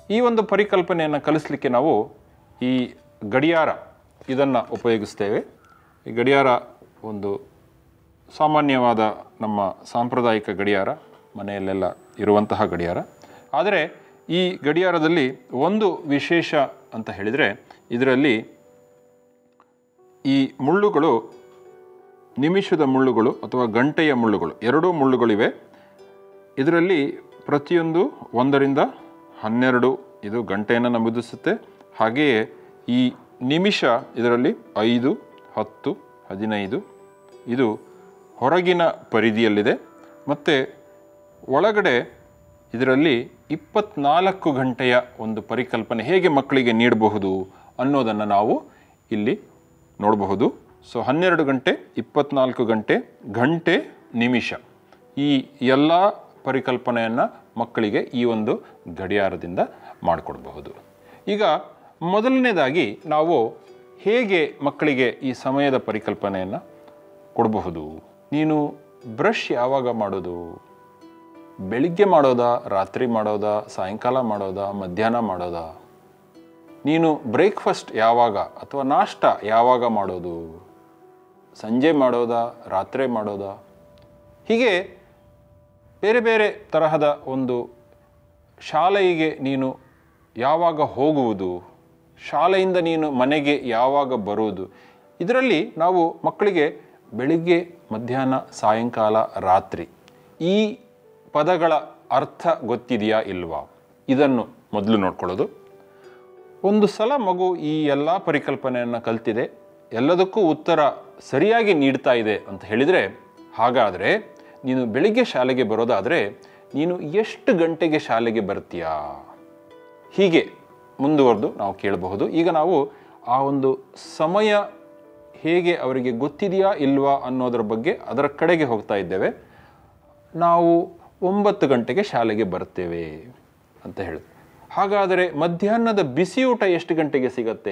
ಈ ಒಂದು ಪರಿಕಲ್ಪನೆಯನ್ನು ಕಲಿಸಲಿಕ್ಕೆ ನಾವು ಈ ಗಡಿಯಾರ ಇದನ್ನು ಉಪಯೋಗಿಸ್ತೇವೆ ಈ ಗಡಿಯಾರ ಒಂದು ಸಾಮಾನ್ಯವಾದ ನಮ್ಮ ಸಾಂಪ್ರದಾಯಿಕ ಗಡಿಯಾರ ಮನೆಯಲ್ಲೆಲ್ಲ ಇರುವಂತಹ ಗಡಿಯಾರ ಆದರೆ ಈ ಗಡಿಯಾರದಲ್ಲಿ ಒಂದು ವಿಶೇಷ ಅಂತ ಹೇಳಿದರೆ ಇದರಲ್ಲಿ ಈ ಮುಳ್ಳುಗಳು ನಿಮಿಷದ ಮುಳ್ಳುಗಳು ಅಥವಾ ಗಂಟೆಯ ಮುಳ್ಳುಗಳು ಎರಡೂ ಮುಳ್ಳುಗಳಿವೆ ಇದರಲ್ಲಿ ಪ್ರತಿಯೊಂದು ಒಂದರಿಂದ ಹನ್ನೆರಡು ಇದು ಗಂಟೆಯನ್ನು ನಮೂದಿಸುತ್ತೆ ಹಾಗೆಯೇ ಈ ನಿಮಿಷ ಇದರಲ್ಲಿ ಐದು ಹತ್ತು ಹದಿನೈದು ಇದು ಹೊರಗಿನ ಪರಿಧಿಯಲ್ಲಿದೆ ಮತ್ತು ಒಳಗಡೆ ಇದರಲ್ಲಿ ಇಪ್ಪತ್ನಾಲ್ಕು ಗಂಟೆಯ ಒಂದು ಪರಿಕಲ್ಪನೆ ಹೇಗೆ ಮಕ್ಕಳಿಗೆ ನೀಡಬಹುದು ಅನ್ನೋದನ್ನು ನಾವು ಇಲ್ಲಿ ನೋಡಬಹುದು ಸೊ ಹನ್ನೆರಡು ಗಂಟೆ ಇಪ್ಪತ್ನಾಲ್ಕು ಗಂಟೆ ಗಂಟೆ ನಿಮಿಷ ಈ ಎಲ್ಲ ಪರಿಕಲ್ಪನೆಯನ್ನು ಮಕ್ಕಳಿಗೆ ಈ ಒಂದು ಗಡಿಯಾರದಿಂದ ಮಾಡಿಕೊಡ್ಬಹುದು ಈಗ ಮೊದಲನೇದಾಗಿ ನಾವು ಹೇಗೆ ಮಕ್ಕಳಿಗೆ ಈ ಸಮಯದ ಪರಿಕಲ್ಪನೆಯನ್ನು ಕೊಡಬಹುದು ನೀನು ಬ್ರಷ್ ಯಾವಾಗ ಮಾಡೋದು ಬೆಳಿಗ್ಗೆ ಮಾಡೋದಾ ರಾತ್ರಿ ಮಾಡೋದಾ ಸಾಯಂಕಾಲ ಮಾಡೋದಾ ಮಧ್ಯಾಹ್ನ ಮಾಡೋದಾ ನೀನು ಬ್ರೇಕ್ಫಾಸ್ಟ್ ಯಾವಾಗ ಅಥವಾ ನಾಷ್ಟ ಯಾವಾಗ ಮಾಡೋದು ಸಂಜೆ ಮಾಡೋದಾ ರಾತ್ರಿ ಮಾಡೋದಾ ಹೀಗೆ ಬೇರೆ ಬೇರೆ ತರಹದ ಒಂದು ಶಾಲೆಗೆ ನೀನು ಯಾವಾಗ ಹೋಗುವುದು ಶಾಲೆಯಿಂದ ನೀನು ಮನೆಗೆ ಯಾವಾಗ ಬರುವುದು ಇದರಲ್ಲಿ ನಾವು ಮಕ್ಕಳಿಗೆ ಬೆಳಿಗ್ಗೆ ಮಧ್ಯಾಹ್ನ ಸಾಯಂಕಾಲ ರಾತ್ರಿ ಈ ಪದಗಳ ಅರ್ಥ ಗೊತ್ತಿದೆಯಾ ಇಲ್ವಾ ಇದನ್ನು ಮೊದಲು ನೋಡ್ಕೊಳ್ಳೋದು ಒಂದು ಸಲ ಮಗು ಈ ಎಲ್ಲ ಪರಿಕಲ್ಪನೆಯನ್ನು ಕಲ್ತಿದೆ ಎಲ್ಲದಕ್ಕೂ ಉತ್ತರ ಸರಿಯಾಗಿ ನೀಡ್ತಾ ಇದೆ ಅಂತ ಹೇಳಿದರೆ ಹಾಗಾದರೆ ನೀನು ಬೆಳಿಗ್ಗೆ ಶಾಲೆಗೆ ಬರೋದಾದರೆ ನೀನು ಎಷ್ಟು ಗಂಟೆಗೆ ಶಾಲೆಗೆ ಬರ್ತೀಯಾ ಹೀಗೆ ಮುಂದುವರೆದು ನಾವು ಕೇಳಬಹುದು ಈಗ ನಾವು ಆ ಒಂದು ಸಮಯ ಹೇಗೆ ಅವರಿಗೆ ಗೊತ್ತಿದೆಯಾ ಇಲ್ವಾ ಅನ್ನೋದರ ಬಗ್ಗೆ ಅದರ ಕಡೆಗೆ ಹೋಗ್ತಾ ಇದ್ದೇವೆ ನಾವು ಒಂಬತ್ತು ಗಂಟೆಗೆ ಶಾಲೆಗೆ ಬರ್ತೇವೆ ಅಂತ ಹೇಳಿ ಹಾಗಾದರೆ ಮಧ್ಯಾಹ್ನದ ಬಿಸಿಯೂಟ ಎಷ್ಟು ಗಂಟೆಗೆ ಸಿಗತ್ತೆ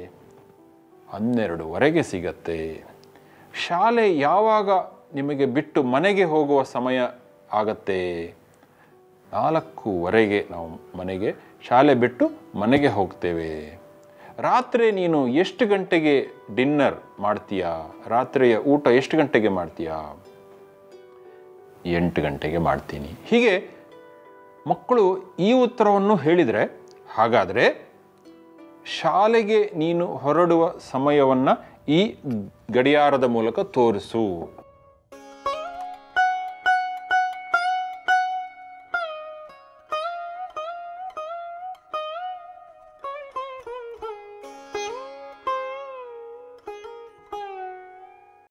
ಹನ್ನೆರಡುವರೆಗೆ ಸಿಗತ್ತೆ ಶಾಲೆ ಯಾವಾಗ ನಿಮಗೆ ಬಿಟ್ಟು ಮನೆಗೆ ಹೋಗುವ ಸಮಯ ಆಗತ್ತೆ ನಾಲ್ಕೂವರೆಗೆ ನಾವು ಮನೆಗೆ ಶಾಲೆ ಬಿಟ್ಟು ಮನೆಗೆ ಹೋಗ್ತೇವೆ ರಾತ್ರಿ ನೀನು ಎಷ್ಟು ಗಂಟೆಗೆ ಡಿನ್ನರ್ ಮಾಡ್ತೀಯಾ ರಾತ್ರಿಯ ಊಟ ಎಷ್ಟು ಗಂಟೆಗೆ ಮಾಡ್ತೀಯಾ ಎಂಟು ಗಂಟೆಗೆ ಮಾಡ್ತೀನಿ ಹೀಗೆ ಮಕ್ಕಳು ಈ ಉತ್ತರವನ್ನು ಹೇಳಿದರೆ ಹಾಗಾದರೆ ಶಾಲೆಗೆ ನೀನು ಹೊರಡುವ ಸಮಯವನ್ನು ಈ ಗಡಿಯಾರದ ಮೂಲಕ ತೋರಿಸು